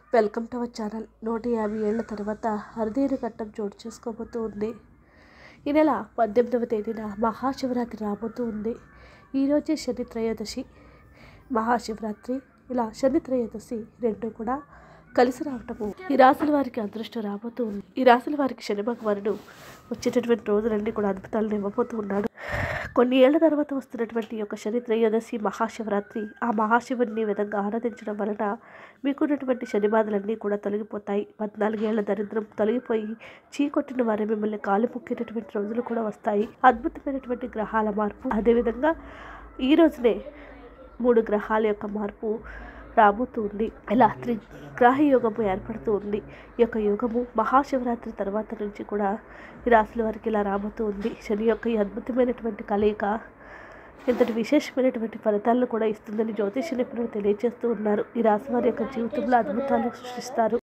welcome to our channel నూట యాభై ఏళ్ల తర్వాత అరుదైన ఘట్టం చోటు చేసుకోబోతూ ఉంది ఈ నెల పద్దెనిమిదవ తేదీన మహాశివరాత్రి రాబోతూ ఉంది ఈరోజే శని త్రయోదశి మహాశివరాత్రి ఇలా శని త్రయోదశి రెండు కూడా కలిసి రావటము ఈ రాశుల వారికి అదృష్టం రాబోతూ ఉంది ఈ రాశుల వారికి శని భగవానుడు వచ్చేటటువంటి రోజులన్నీ కూడా అద్భుతాలను ఇవ్వబోతూ ఉన్నాడు కొన్ని ఏళ్ల తర్వాత వస్తున్నటువంటి ఈ యొక్క శని త్రయోదశి మహాశివరాత్రి ఆ మహాశివుడిని ఈ విధంగా ఆరాధించడం వలన మీకున్నటువంటి శని బాధలన్నీ కూడా తొలగిపోతాయి పద్నాలుగేళ్ల దరిద్రం తొలగిపోయి చీకొట్టిన వారి మిమ్మల్ని కాలు ముక్కేటటువంటి రోజులు కూడా వస్తాయి అద్భుతమైనటువంటి గ్రహాల మార్పు అదేవిధంగా ఈ రోజునే మూడు గ్రహాల యొక్క మార్పు రాబోతూ ఉంది ఇలా త్రిగ్రహ యోగము ఏర్పడుతూ ఉంది ఈ యొక్క యోగము మహాశివరాత్రి తర్వాత నుంచి కూడా ఈ రాశుల వారికి ఇలా రాబోతూ ఉంది శని యొక్క ఈ అద్భుతమైనటువంటి కలయిక ఇంతటి విశేషమైనటువంటి ఫలితాలను కూడా ఇస్తుందని జ్యోతిష నిపుణులు తెలియజేస్తూ ఉన్నారు ఈ రాశి వారి యొక్క జీవితంలో అద్భుతాలు సృష్టిస్తారు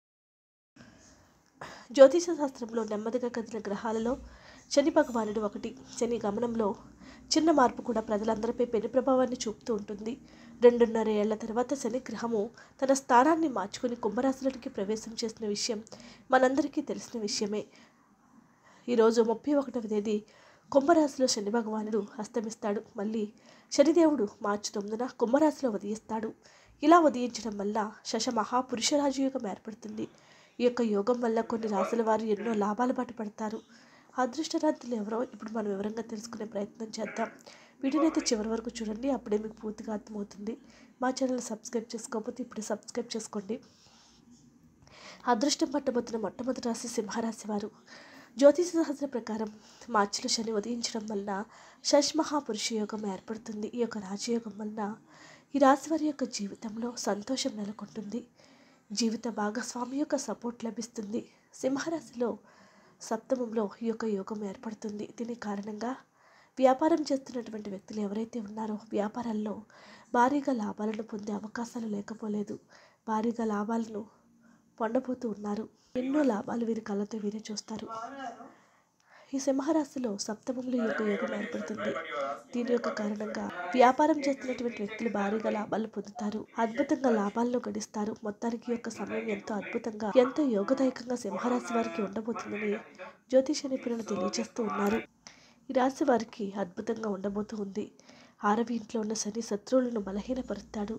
జ్యోతిష శాస్త్రంలో నెమ్మదిగా కదిలిన గ్రహాలలో శని భగవానుడు ఒకటి శని గమనంలో చిన్న మార్పు కూడా ప్రజలందరిపై పెను ప్రభావాన్ని చూపుతూ ఉంటుంది రెండున్నర ఏళ్ల తర్వాత శని గ్రహము తన స్థానాన్ని మార్చుకుని కుంభరాశులకి ప్రవేశం చేసిన విషయం మనందరికీ తెలిసిన విషయమే ఈరోజు ముప్పై ఒకటవ తేదీ కుంభరాశిలో శని భగవానుడు అస్తమిస్తాడు మళ్ళీ శనిదేవుడు మార్చి తొమ్మిదిన కుంభరాశిలో ఉదయిస్తాడు ఇలా ఉదయించడం వల్ల శశ మహాపురుషరాజు యోగం ఏర్పడుతుంది ఈ యొక్క యోగం వల్ల కొన్ని రాశుల వారు ఎన్నో లాభాలు బాట పడతారు అదృష్టరాత్రులు ఎవరో ఇప్పుడు మనం వివరంగా తెలుసుకునే ప్రయత్నం చేద్దాం వీడియోనైతే చివరి వరకు చూడండి అప్పుడే మీకు పూర్తిగా అర్థమవుతుంది మా ఛానల్ సబ్స్క్రైబ్ చేసుకోకపోతే ఇప్పుడే సబ్స్క్రైబ్ చేసుకోండి అదృష్టం పట్టబోతున్న మొట్టమొదటి రాశి సింహరాశి వారు జ్యోతిష శాస్త్ర ప్రకారం మార్చిలో శని ఉదయించడం వలన షష్ మహాపురుష యోగం ఏర్పడుతుంది ఈ యొక్క రాజయోగం వలన ఈ రాశి వారి యొక్క జీవితంలో సంతోషం నెలకొంటుంది జీవిత భాగస్వామి యొక్క సపోర్ట్ లభిస్తుంది సింహరాశిలో సప్తమంలో ఈ యొక్క యోగం ఏర్పడుతుంది దీని కారణంగా వ్యాపారం చేస్తున్నటువంటి వ్యక్తులు ఎవరైతే ఉన్నారో వ్యాపారాల్లో భారీగా లాభాలను పొందే అవకాశాలు లేకపోలేదు భారీగా లాభాలను పొందబోతూ ఉన్నారు ఎన్నో లాభాలు వీరి కళ్ళతో వీరే చూస్తారు ఈ సింహరాశిలో సప్తమంలో ఈ యొక్క యోగం ఏర్పడుతుంది దీని యొక్క కారణంగా వ్యాపారం చేస్తున్నటువంటి వ్యక్తులు భారీగా లాభాలు పొందుతారు అద్భుతంగా లాభాలను గడిస్తారు మొత్తానికి ఈ యొక్క సమయం ఎంతో అద్భుతంగా ఎంతో యోగదాయకంగా సింహరాశి వారికి ఉండబోతుందని జ్యోతిష నిపుణులు తెలియజేస్తూ ఉన్నారు ఈ రాశి వారికి అద్భుతంగా ఉండబోతూ ఉంది ఆరవి ఇంట్లో ఉన్న శని శత్రువులను బలహీనపరుస్తాడు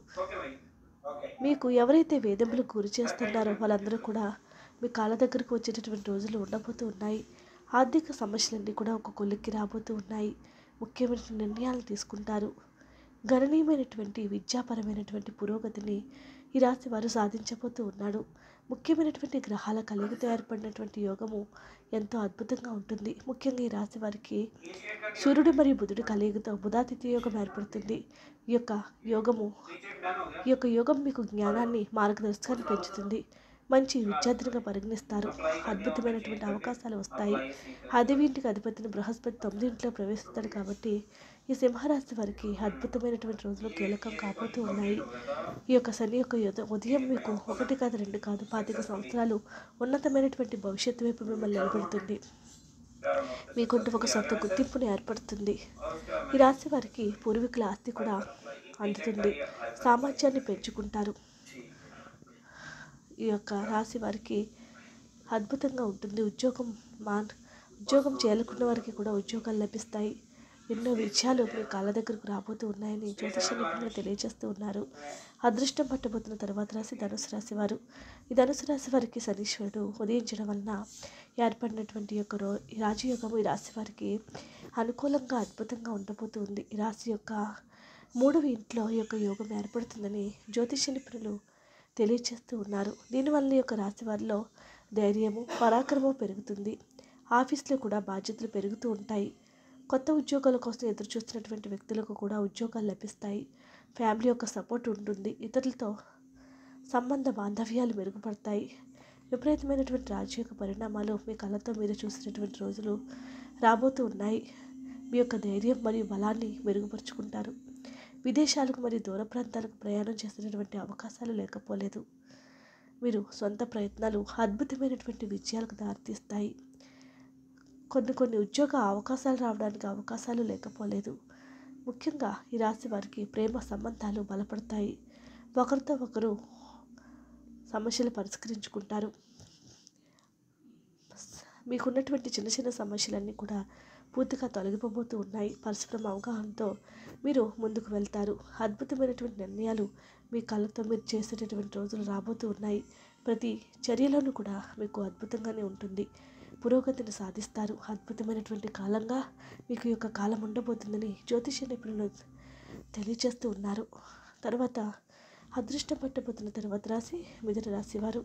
మీకు ఎవరైతే వేధింపులకు గురి చేస్తున్నారో వాళ్ళందరూ కూడా మీ కాళ్ళ దగ్గరకు వచ్చేటటువంటి రోజులు ఉండబోతూ ఉన్నాయి ఆర్థిక సమస్యలన్నీ కూడా ఒక కొలిక్కి రాబోతూ ఉన్నాయి ముఖ్యమైన నిర్ణయాలు తీసుకుంటారు గణనీయమైనటువంటి విద్యాపరమైనటువంటి పురోగతిని ఈ రాశి వారు సాధించబోతూ ఉన్నాడు ముఖ్యమైనటువంటి గ్రహాల కలిగితో ఏర్పడినటువంటి యోగము ఎంతో అద్భుతంగా ఉంటుంది ముఖ్యంగా ఈ రాశి వారికి సూర్యుడు మరియు బుధుడు కలిగితో బుధాతిథి యోగం ఏర్పడుతుంది ఈ యొక్క యోగము ఈ యొక్క యోగం మీకు జ్ఞానాన్ని మార్గదర్శకాన్ని పెంచుతుంది మంచి విద్యార్థినిగా పరిగణిస్తారు అద్భుతమైనటువంటి అవకాశాలు వస్తాయి అదే ఇంటికి అధిపతిని బృహస్పతి తొమ్మిది ఇంట్లో ప్రవేశిస్తాడు కాబట్టి ఈ సింహరాశి వారికి అద్భుతమైనటువంటి రోజులు కీలకం కాబోతూ ఉన్నాయి ఈ యొక్క శని యొక్క యుద- ఉదయం మీకు ఒకటి కాదు రెండు కాదు పాతిక సంవత్సరాలు ఉన్నతమైనటువంటి భవిష్యత్తు వైపు మిమ్మల్ని నిలబెడుతుంది మీకుంటూ ఒక సొంత గుర్తింపును ఏర్పడుతుంది ఈ రాశి వారికి పూర్వీకుల ఆస్తి కూడా అందుతుంది సామర్థ్యాన్ని పెంచుకుంటారు ఈ యొక్క రాశి వారికి అద్భుతంగా ఉంటుంది ఉద్యోగం మా ఉద్యోగం చేయాలనుకున్న వారికి కూడా ఉద్యోగాలు లభిస్తాయి ఎన్నో విజయాలు మీ కాళ్ళ దగ్గరకు రాబోతూ ఉన్నాయని జ్యోతిష నిపుణులు తెలియజేస్తూ ఉన్నారు అదృష్టం పట్టబోతున్న తర్వాత రాశి ధనుసు రాశి వారు ఈ ధనుసు రాశి వారికి శనీశ్వరుడు ఉదయించడం వలన ఏర్పడినటువంటి యొక్క రో ఈ రాజయోగము ఈ రాశి వారికి అనుకూలంగా అద్భుతంగా ఉండబోతుంది ఈ రాశి యొక్క మూడవ ఇంట్లో ఈ యొక్క యోగం ఏర్పడుతుందని జ్యోతిష నిపుణులు తెలియచేస్తూ ఉన్నారు దీనివల్ల ఈ యొక్క రాశి వారిలో ధైర్యము పరాక్రమం పెరుగుతుంది ఆఫీస్లో కూడా బాధ్యతలు పెరుగుతూ ఉంటాయి కొత్త ఉద్యోగాల కోసం ఎదురు చూస్తున్నటువంటి వ్యక్తులకు కూడా ఉద్యోగాలు లభిస్తాయి ఫ్యామిలీ యొక్క సపోర్ట్ ఉంటుంది ఇతరులతో సంబంధ బాంధవ్యాలు మెరుగుపడతాయి విపరీతమైనటువంటి రాజకీయ పరిణామాలు మీ కళ్ళతో మీరు చూసినటువంటి రోజులు రాబోతూ ఉన్నాయి మీ యొక్క ధైర్యం మరియు బలాన్ని మెరుగుపరుచుకుంటారు విదేశాలకు మరియు దూర ప్రాంతాలకు ప్రయాణం చేసినటువంటి అవకాశాలు లేకపోలేదు మీరు సొంత ప్రయత్నాలు అద్భుతమైనటువంటి విజయాలకు దారితీస్తాయి కొన్ని కొన్ని ఉద్యోగ అవకాశాలు రావడానికి అవకాశాలు లేకపోలేదు ముఖ్యంగా ఈ రాశి వారికి ప్రేమ సంబంధాలు బలపడతాయి ఒకరితో ఒకరు సమస్యలు పరిష్కరించుకుంటారు మీకున్నటువంటి చిన్న చిన్న సమస్యలన్నీ కూడా పూర్తిగా తొలగిపోబోతూ ఉన్నాయి పరస్పరం అవగాహనతో మీరు ముందుకు వెళ్తారు అద్భుతమైనటువంటి నిర్ణయాలు మీ కళ్ళతో మీరు చేసేటటువంటి రోజులు రాబోతూ ఉన్నాయి ప్రతి చర్యలోనూ కూడా మీకు అద్భుతంగానే ఉంటుంది పురోగతిని సాధిస్తారు అద్భుతమైనటువంటి కాలంగా మీకు ఈ యొక్క కాలం ఉండబోతుందని జ్యోతిష నిపుణులు తెలియజేస్తూ ఉన్నారు తర్వాత అదృష్టం పట్టబోతున్న తర్వాత రాశి మిథున రాశి వారు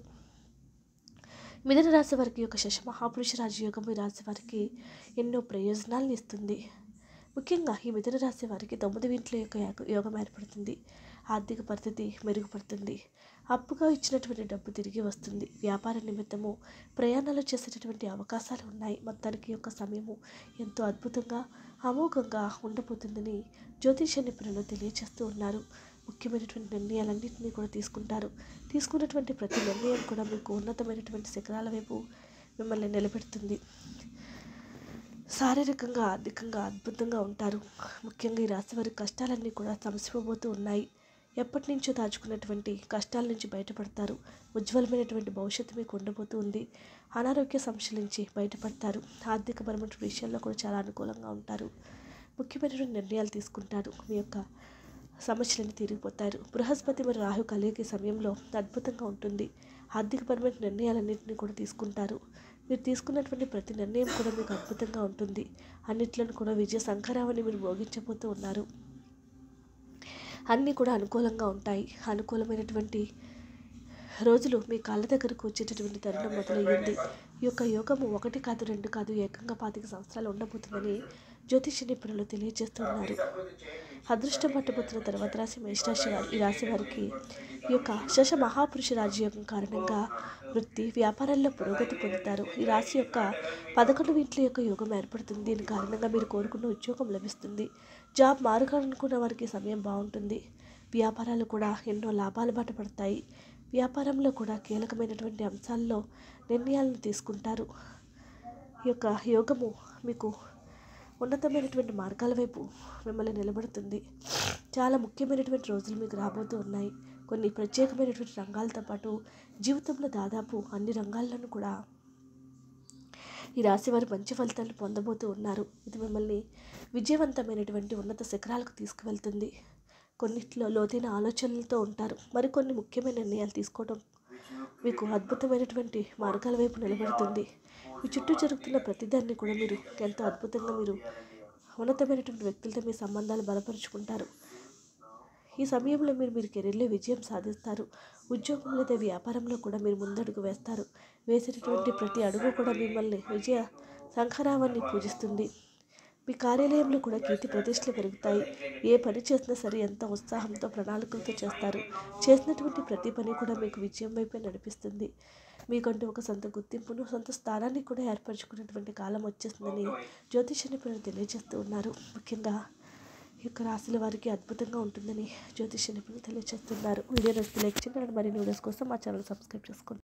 మిథున రాశి వారికి యొక్క శశ మహాపురుష రాజయోగం ఈ రాశి వారికి ఎన్నో ప్రయోజనాలను ఇస్తుంది ముఖ్యంగా ఈ మిథున రాశి వారికి తొమ్మిది ఇంట్లో యొక్క యోగ- యోగం ఏర్పడుతుంది ఆర్థిక పరిస్థితి మెరుగుపడుతుంది అప్పుగా ఇచ్చినటువంటి డబ్బు తిరిగి వస్తుంది వ్యాపార నిమిత్తము ప్రయాణాలు చేసేటటువంటి అవకాశాలు ఉన్నాయి మొత్తానికి యొక్క సమయము ఎంతో అద్భుతంగా అమోఘంగా ఉండబోతుందని జ్యోతిష నిపుణులు తెలియజేస్తూ ఉన్నారు ముఖ్యమైనటువంటి నిర్ణయాలన్నింటినీ కూడా తీసుకుంటారు తీసుకున్నటువంటి ప్రతి నిర్ణయం కూడా మీకు ఉన్నతమైనటువంటి శిఖరాల వైపు మిమ్మల్ని నిలబెడుతుంది శారీరకంగా ఆర్థికంగా అద్భుతంగా ఉంటారు ముఖ్యంగా ఈ రాశి వారి కష్టాలన్నీ కూడా సమసిపోబోతూ ఉన్నాయి ఎప్పటి నుంచో దాచుకున్నటువంటి కష్టాల నుంచి బయటపడతారు ఉజ్వలమైనటువంటి భవిష్యత్తు మీకు ఉండబోతూ ఉంది అనారోగ్య సమస్యల నుంచి బయటపడతారు ఆర్థికపరమైన విషయాల్లో కూడా చాలా అనుకూలంగా ఉంటారు ముఖ్యమైనటువంటి నిర్ణయాలు తీసుకుంటారు మీ యొక్క సమస్యలన్నీ తీరిగిపోతారు బృహస్పతి మరియు రాహు కలిగే సమయంలో అద్భుతంగా ఉంటుంది ఆర్థికపరమైన నిర్ణయాలన్నింటినీ కూడా తీసుకుంటారు మీరు తీసుకున్నటువంటి ప్రతి నిర్ణయం కూడా మీకు అద్భుతంగా ఉంటుంది అన్నిట్లను కూడా విజయ సంకరావని మీరు భోగించబోతూ ఉన్నారు అన్నీ కూడా అనుకూలంగా ఉంటాయి అనుకూలమైనటువంటి రోజులు మీ కాళ్ళ దగ్గరకు వచ్చేటటువంటి తరుణం మొదలయ్యింది ఈ యొక్క యోగము ఒకటి కాదు రెండు కాదు ఏకంగా పాతిక సంవత్సరాలు ఉండబోతుందని జ్యోతిష నిపుణులు తెలియజేస్తున్నారు అదృష్టం పట్టబోతున్న తర్వాత రాశి మేషరాశి వారి ఈ రాశి వారికి ఈ యొక్క శశ మహాపురుష రాజయోగం కారణంగా వృత్తి వ్యాపారాల్లో పురోగతి పొందుతారు ఈ రాశి యొక్క పదకొండు ఇంట్ల యొక్క యోగం ఏర్పడుతుంది దీని కారణంగా మీరు కోరుకున్న ఉద్యోగం లభిస్తుంది జాబ్ మారుకాలనుకున్న వారికి సమయం బాగుంటుంది వ్యాపారాలు కూడా ఎన్నో లాభాలు బాట పడతాయి వ్యాపారంలో కూడా కీలకమైనటువంటి అంశాల్లో నిర్ణయాలను తీసుకుంటారు ఈ యొక్క యోగము మీకు ఉన్నతమైనటువంటి మార్గాల వైపు మిమ్మల్ని నిలబడుతుంది చాలా ముఖ్యమైనటువంటి రోజులు మీకు రాబోతూ ఉన్నాయి కొన్ని ప్రత్యేకమైనటువంటి రంగాలతో పాటు జీవితంలో దాదాపు అన్ని రంగాల్లోనూ కూడా ఈ రాశి వారు మంచి ఫలితాలు పొందబోతూ ఉన్నారు ఇది మిమ్మల్ని విజయవంతమైనటువంటి ఉన్నత శిఖరాలకు తీసుకువెళ్తుంది కొన్నిట్లో లోతైన ఆలోచనలతో ఉంటారు మరికొన్ని ముఖ్యమైన నిర్ణయాలు తీసుకోవడం మీకు అద్భుతమైనటువంటి మార్గాల వైపు నిలబెడుతుంది మీ చుట్టూ జరుగుతున్న ప్రతిదాన్ని కూడా మీరు ఎంతో అద్భుతంగా మీరు ఉన్నతమైనటువంటి వ్యక్తులతో మీ సంబంధాలు బలపరుచుకుంటారు ఈ సమయంలో మీరు మీరు కెరీర్లో విజయం సాధిస్తారు ఉద్యోగం లేదా వ్యాపారంలో కూడా మీరు ముందడుగు వేస్తారు వేసేటటువంటి ప్రతి అడుగు కూడా మిమ్మల్ని విజయ శంఖరావాన్ని పూజిస్తుంది మీ కార్యాలయంలో కూడా కీర్తి ప్రతిష్టలు పెరుగుతాయి ఏ పని చేసినా సరే ఎంత ఉత్సాహంతో ప్రణాళికలతో చేస్తారు చేసినటువంటి ప్రతి పని కూడా మీకు విజయం వైపే నడిపిస్తుంది మీకంటూ ఒక సొంత గుర్తింపును సొంత స్థానాన్ని కూడా ఏర్పరచుకునేటువంటి కాలం వచ్చేస్తుందని జ్యోతిష నిపుణులు తెలియజేస్తూ ఉన్నారు ముఖ్యంగా ఈ యొక్క రాశుల వారికి అద్భుతంగా ఉంటుందని జ్యోతిష నిపుణులు తెలియజేస్తున్నారు వీడియో నచ్చితే లైక్ చేయండి మరిన్ని వీడియోస్ కోసం మా ఛానల్ సబ్స్క్రైబ్ చేసుకోండి